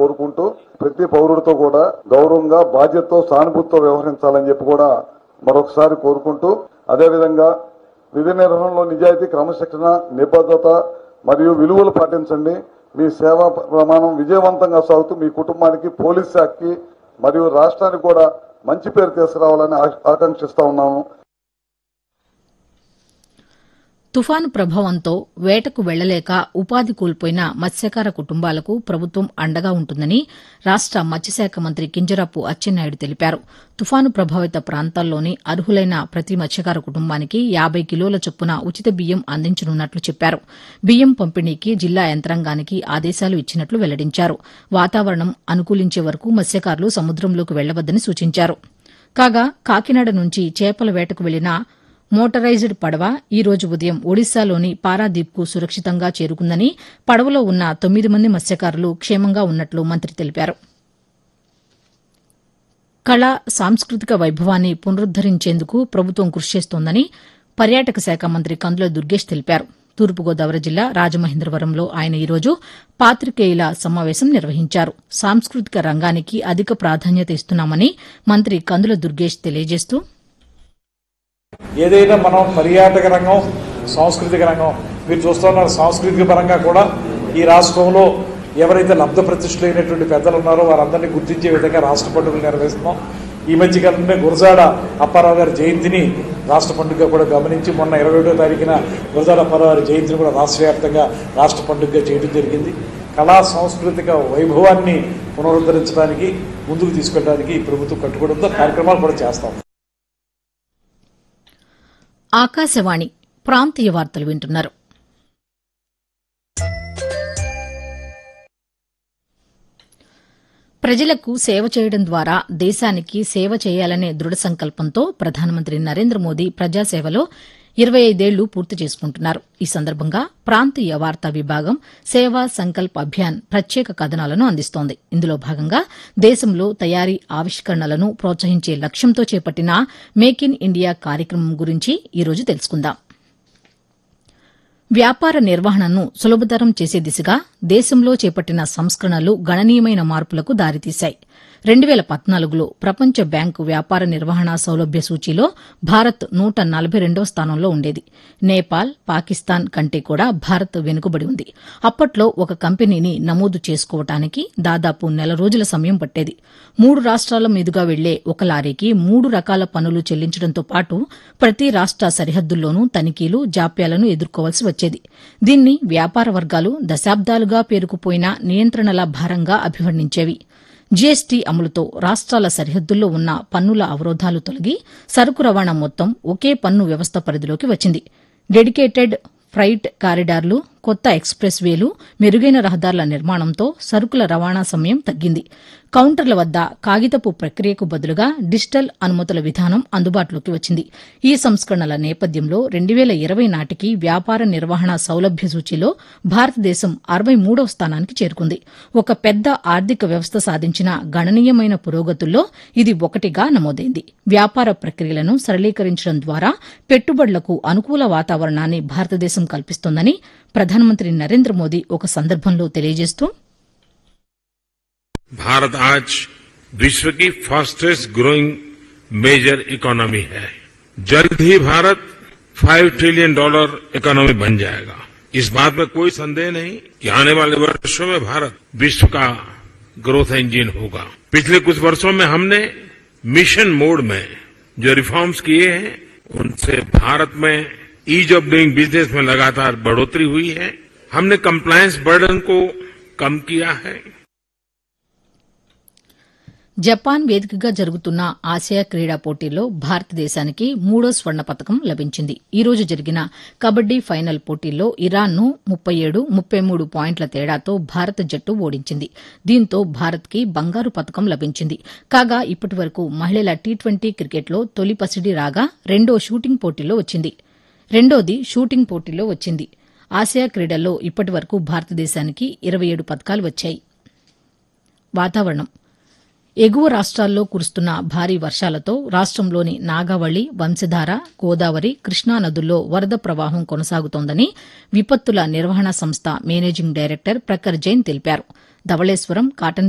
కోరుకుంటూ ప్రతి పౌరుడితో కూడా గౌరవంగా బాధ్యతతో సానుభూతితో వ్యవహరించాలని చెప్పి కూడా మరొకసారి కోరుకుంటూ అదేవిధంగా విధి నిర్వహణలో నిజాయితీ క్రమశిక్షణ నిబద్ధత మరియు విలువలు పాటించండి మీ సేవా ప్రమాణం విజయవంతంగా సాగుతూ మీ కుటుంబానికి పోలీస్ శాఖకి మరియు రాష్ట్రానికి కూడా మంచి పేరు తీసుకురావాలని ఆ- ఆకాంక్షిస్తా ఉన్నాము తుఫాను ప్రభావంతో వేటకు వెళ్లలేక ఉపాధి కోల్పోయిన మత్స్యకార కుటుంబాలకు ప్రభుత్వం అండగా ఉంటుందని రాష్ట మత్స్యశాఖ మంత్రి కింజరాపు అచ్చెన్నాయుడు తెలిపారు తుఫాను ప్రభావిత ప్రాంతాల్లోని అర్హులైన ప్రతి మత్స్యకార కుటుంబానికి యాబై కిలోల చొప్పున ఉచిత బియ్యం అందించనున్నట్లు చెప్పారు బియ్యం పంపిణీకి జిల్లా యంత్రాంగానికి ఆదేశాలు ఇచ్చినట్లు వెల్లడించారు వాతావరణం అనుకూలించే వరకు మత్స్యకారులు సముద్రంలోకి వెళ్లవద్దని సూచించారు కాగా కాకినాడ నుంచి చేపల వేటకు వెళ్లిన మోటరైజ్డ్ పడవ ఈ రోజు ఉదయం ఒడిశాలోని పారాదీప్కు సురక్షితంగా చేరుకుందని పడవలో ఉన్న తొమ్మిది మంది మత్స్యకారులు క్షేమంగా ఉన్నట్లు మంత్రి తెలిపారు కళ సాంస్కృతిక వైభవాన్ని పునరుద్దరించేందుకు ప్రభుత్వం కృషి చేస్తోందని పర్యాటక శాఖ మంత్రి కందుల దుర్గేష్ తెలిపారు తూర్పుగోదావరి జిల్లా రాజమహేంద్రవరంలో ఆయన ఈరోజు పాతికేయుల సమావేశం నిర్వహించారు సాంస్కృతిక రంగానికి అధిక ప్రాధాన్యత ఇస్తున్నామని మంత్రి కందుల దుర్గేష్ తెలియజేస్తూ ఏదైనా మనం పర్యాటక రంగం సాంస్కృతిక రంగం మీరు చూస్తున్నారు సాంస్కృతిక పరంగా కూడా ఈ రాష్ట్రంలో ఎవరైతే లబ్ధ ప్రతిష్ఠులైనటువంటి పెద్దలు ఉన్నారో వారందరినీ గుర్తించే విధంగా రాష్ట్ర పండుగలు నిర్వహిస్తున్నాం ఈ మధ్య కాలంలో గురజాడ అప్పారావు గారి జయంతిని రాష్ట్ర పండుగగా కూడా గమనించి మొన్న ఇరవై ఒకటో తారీఖున గురజాడ అప్పారావు గారి జయంతిని కూడా రాష్ట్ర వ్యాప్తంగా రాష్ట్ర పండుగగా చేయడం జరిగింది కళా సాంస్కృతిక వైభవాన్ని పునరుద్ధరించడానికి ముందుకు తీసుకెళ్ళడానికి ఈ ప్రభుత్వం కట్టుకోవడంతో కార్యక్రమాలు కూడా చేస్తాం ఆకాశవాణి ప్రాంతీయ వార్తలు వింటున్నారు ప్రజలకు సేవ చేయడం ద్వారా దేశానికి సేవ చేయాలనే దృఢ సంకల్పంతో ప్రధానమంత్రి నరేంద్ర మోదీ ప్రజాసేవలో ఇరవై ఐదేళ్లు పూర్తి చేసుకుంటున్నారు ఈ సందర్భంగా ప్రాంతీయ వార్తా విభాగం సేవా సంకల్ప్ అభియాన్ ప్రత్యేక కథనాలను అందిస్తోంది ఇందులో భాగంగా దేశంలో తయారీ ఆవిష్కరణలను ప్రోత్సహించే లక్ష్యంతో చేపట్టిన మేక్ ఇన్ ఇండియా కార్యక్రమం గురించి ఈరోజు తెలుసుకుందాం వ్యాపార నిర్వహణను సులభతరం చేసే దిశగా దేశంలో చేపట్టిన సంస్కరణలు గణనీయమైన మార్పులకు దారితీశాయి రెండు వేల పద్నాలుగులో ప్రపంచ బ్యాంకు వ్యాపార నిర్వహణ సౌలభ్య సూచీలో భారత్ నూట నలభై రెండవ స్థానంలో ఉండేది నేపాల్ పాకిస్తాన్ కంటే కూడా భారత్ వెనుకబడి ఉంది అప్పట్లో ఒక కంపెనీని నమోదు చేసుకోవటానికి దాదాపు నెల రోజుల సమయం పట్టేది మూడు రాష్ట్రాల మీదుగా వెళ్లే ఒక లారీకి మూడు రకాల పన్నులు చెల్లించడంతో పాటు ప్రతి రాష్ట సరిహద్దుల్లోనూ తనిఖీలు జాప్యాలను ఎదుర్కోవాల్సి వచ్చేది దీన్ని వ్యాపార వర్గాలు దశాబ్దాలుగా పేరుకుపోయిన నియంత్రణల భారంగా అభివర్ణించేవి జీఎస్టీ అమలుతో రాష్ట్రాల సరిహద్దుల్లో ఉన్న పన్నుల అవరోధాలు తొలగి సరుకు రవాణా మొత్తం ఒకే పన్ను వ్యవస్థ పరిధిలోకి వచ్చింది డెడికేటెడ్ ఫ్రైట్ కారిడార్లు కొత్త ఎక్స్ప్రెస్ వేలు మెరుగైన రహదారుల నిర్మాణంతో సరుకుల రవాణా సమయం తగ్గింది కౌంటర్ల వద్ద కాగితపు ప్రక్రియకు బదులుగా డిజిటల్ అనుమతుల విధానం అందుబాటులోకి వచ్చింది ఈ సంస్కరణల నేపథ్యంలో రెండు వేల ఇరవై నాటికి వ్యాపార నిర్వహణ సౌలభ్య సూచీలో భారతదేశం అరవై మూడవ స్థానానికి చేరుకుంది ఒక పెద్ద ఆర్థిక వ్యవస్థ సాధించిన గణనీయమైన పురోగతుల్లో ఇది ఒకటిగా నమోదైంది వ్యాపార ప్రక్రియలను సరళీకరించడం ద్వారా పెట్టుబడులకు అనుకూల వాతావరణాన్ని భారతదేశం కల్పిస్తోందని ప్రధానమంత్రి నరేంద్ర మోదీ ఒక సందర్భంలో తెలియజేస్తూ भारत आज विश्व की फास्टेस्ट ग्रोइंग मेजर इकोनॉमी है जल्द ही Bharat five trillion dollar economy बन जाएगा इस बात में कोई संदेह नहीं कि आने वाले वर्षों में भारत विश्व का ग्रोथ इंजन होगा पिछले कुछ वर्षों में हमने मिशन मोड में जो रिफॉर्म्स किए हैं उनसे भारत में ईज ऑफ डूइंग बिजनेस में लगातार बढ़ोतरी हुई है हमने कंप्लायंस बर्डन को कम किया है జపాన్ వేదికగా జరుగుతున్న ఆసియా క్రీడా పోటీల్లో భారతదేశానికి మూడో స్వర్ణ పతకం లభించింది ఈ రోజు జరిగిన కబడ్డీ ఫైనల్ పోటీల్లో ఇరాన్ను ముప్పై ఏడు ముప్పై మూడు పాయింట్ల తేడాతో భారత జట్టు ఓడించింది దీంతో భారత్కి బంగారు పతకం లభించింది కాగా ఇప్పటి వరకు మహిళల టీ ట్వంటీ క్రికెట్లో తొలి పసిడి రాగా రెండో షూటింగ్ పోటీలో వచ్చింది రెండోది షూటింగ్ పోటీలో వచ్చింది ఆసియా క్రీడల్లో ఇప్పటి వరకు భారతదేశానికి ఇరవై ఏడు పతకాలు వచ్చాయి వాతావరణం ఎగువ రాష్ట్రాల్లో కురుస్తున్న భారీ వర్షాలతో రాష్ట్రంలోని నాగావళి వంశధార గోదావరి కృష్ణా నదుల్లో వరద ప్రవాహం కొనసాగుతోందని విపత్తుల నిర్వహణ సంస్థ మేనేజింగ్ డైరెక్టర్ ప్రఖర్ జైన్ తెలిపారు ధవళేశ్వరం కాటన్